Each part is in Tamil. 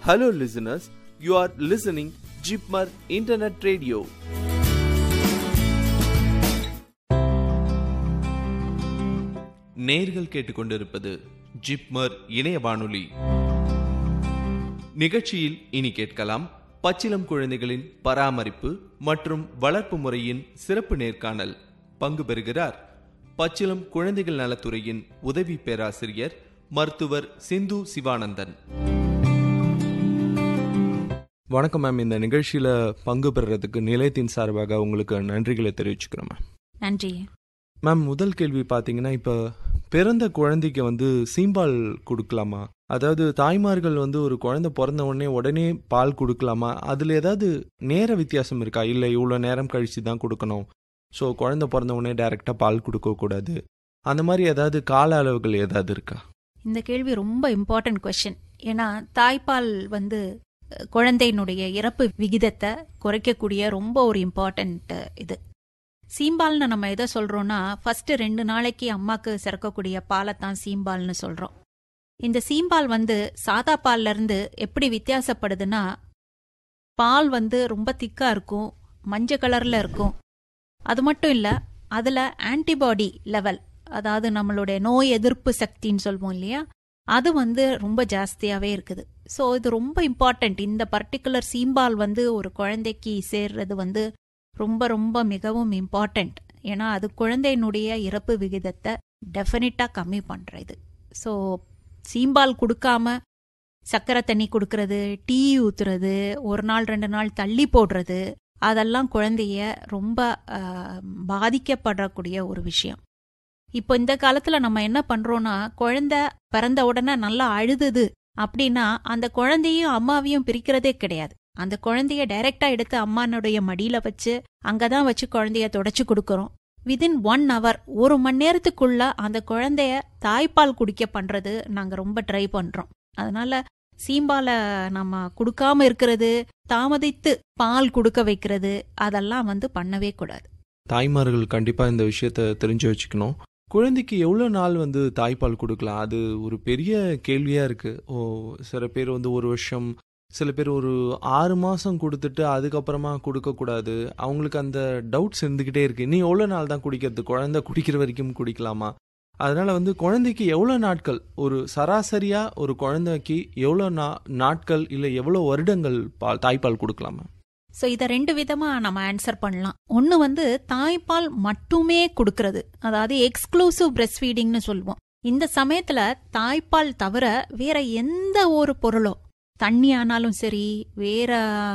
Hello, listeners. You are listening Jeepmar Internet Radio. நேர்கள் கேட்டுக்கொண்டிருப்பது ஜிப்மர் இணைய வானொலி நிகழ்ச்சியில் இனி கேட்கலாம் பச்சிலம் குழந்தைகளின் பராமரிப்பு மற்றும் வளர்ப்பு முறையின் சிறப்பு நேர்காணல் பங்கு பெறுகிறார் பச்சிலம் குழந்தைகள் நலத்துறையின் உதவி பேராசிரியர் மருத்துவர் சிந்து சிவானந்தன் வணக்கம் மேம் இந்த நிகழ்ச்சியில் பங்கு பெறுறதுக்கு நிலையத்தின் சார்பாக உங்களுக்கு நன்றிகளை தெரிவிச்சுக்கிறோம் மேம் நன்றி மேம் முதல் கேள்வி பார்த்தீங்கன்னா இப்போ பிறந்த குழந்தைக்கு வந்து சீம்பால் கொடுக்கலாமா அதாவது தாய்மார்கள் வந்து ஒரு குழந்தை பிறந்த உடனே உடனே பால் கொடுக்கலாமா அதில் ஏதாவது நேர வித்தியாசம் இருக்கா இல்லை இவ்வளோ நேரம் கழித்து தான் கொடுக்கணும் ஸோ குழந்தை பிறந்த உடனே டைரெக்டாக பால் கொடுக்கக்கூடாது அந்த மாதிரி ஏதாவது கால அளவுகள் ஏதாவது இருக்கா இந்த கேள்வி ரொம்ப இம்பார்ட்டன்ட் கொஷின் ஏன்னா தாய்ப்பால் வந்து அஹ், குழந்தையினுடைய இறப்பு விகிதத்தை குறைக்கக்கூடிய ரொம்ப ஒரு இம்பார்ட்டன்ட் இது சீம்பால்னு நம்ம எதை சொல்றோம்னா ஃபர்ஸ்ட் ரெண்டு நாளைக்கு அம்மாக்கு சிறக்கக்கூடிய பாலை தான் சீம்பால்னு சொல்றோம் இந்த சீம்பால் வந்து சாதா பால்ல இருந்து எப்படி வித்தியாசப்படுதுன்னா பால் வந்து ரொம்ப திக்கா இருக்கும் மஞ்சள் கலர்ல இருக்கும் அது மட்டும் இல்ல அதுல ஆன்டிபாடி லெவல் அதாவது நம்மளுடைய நோய் எதிர்ப்பு சக்தின்னு சொல்லுவோம் இல்லையா அது வந்து ரொம்ப ஜாஸ்தியாவே இருக்குது ஸோ இது ரொம்ப இம்பார்ட்டன்ட் இந்த பர்டிகுலர் சீம்பால் வந்து ஒரு குழந்தைக்கு சேர்றது வந்து ரொம்ப ரொம்ப மிகவும் இம்பார்ட்டன்ட் ஏன்னா அது குழந்தையினுடைய இறப்பு விகிதத்தை டெஃபினட்டாக கம்மி பண்ணுறது ஸோ சீம்பால் கொடுக்காம சக்கரை தண்ணி கொடுக்கறது டீ ஊத்துறது ஒரு நாள் ரெண்டு நாள் தள்ளி போடுறது அதெல்லாம் குழந்தைய ரொம்ப ஆஹ், பாதிக்கப்படக்கூடிய ஒரு விஷயம் இப்போ இந்த காலத்துல நம்ம என்ன பண்றோம்னா குழந்தை பிறந்த உடனே நல்லா அழுதுது அப்படின்னா அந்த குழந்தையும் அம்மாவையும் பிரிக்கிறதே கிடையாது அந்த குழந்தைய டைரக்டா எடுத்து அம்மானுடைய மடியில வச்சு அங்கதான் வச்சு குழந்தைய தொடச்சு கொடுக்கறோம் விதின் ஒன் hour ஒரு மணி நேரத்துக்குள்ள அந்த குழந்தைய தாய்ப்பால் குடிக்க பண்றது நாங்க ரொம்ப ட்ரை பண்றோம் அதனால சீம்பால நம்ம கொடுக்காம இருக்கிறது தாமதித்து பால் கொடுக்க வைக்கிறது அதெல்லாம் வந்து பண்ணவே கூடாது தாய்மார்கள் கண்டிப்பாக இந்த விஷயத்த தெரிஞ்சு வச்சுக்கணும் குழந்தைக்கு எவ்வளோ நாள் வந்து தாய்ப்பால் கொடுக்கலாம் அது ஒரு பெரிய கேள்வியாக இருக்குது ஓ சில பேர் வந்து ஒரு வருஷம் சில பேர் ஒரு ஆறு மாதம் கொடுத்துட்டு அதுக்கப்புறமா கொடுக்கக்கூடாது அவங்களுக்கு அந்த டவுட்ஸ் இருந்துக்கிட்டே இருக்கு நீ எவ்வளோ நாள் தான் குடிக்கிறது குழந்தை குடிக்கிற வரைக்கும் குடிக்கலாமா அதனால வந்து குழந்தைக்கு எவ்வளோ நாட்கள் ஒரு சராசரியாக ஒரு குழந்தைக்கு எவ்வளோ நா நாட்கள் இல்லை எவ்வளோ வருடங்கள் பால் தாய்ப்பால் கொடுக்கலாமா சோ இத ரெண்டு விதமா நம்ம ஆன்சர் பண்ணலாம் ஒன்னு வந்து தாய்ப்பால் மட்டுமே கொடுக்கறது அதாவது எக்ஸ்க்ளூசிவ் பிரஸ்ட் ஃபீடிங்னு சொல்லுவோம் இந்த சமயத்துல தாய்ப்பால் தவிர வேற எந்த ஒரு பொருளோ தண்ணி ஆனாலும் சரி வேற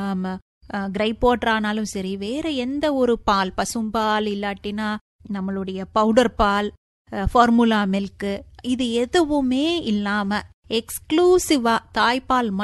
கிரைப் வாட்டர் ஆனாலும் சரி வேற எந்த ஒரு பால் பசும்பால் இல்லாட்டினா நம்மளுடைய பவுடர் பால் ஃபார்முலா மில்க் இது எதுவுமே இல்லாம எக்ஸ்க்ளூசிவா தாய்ப்பால்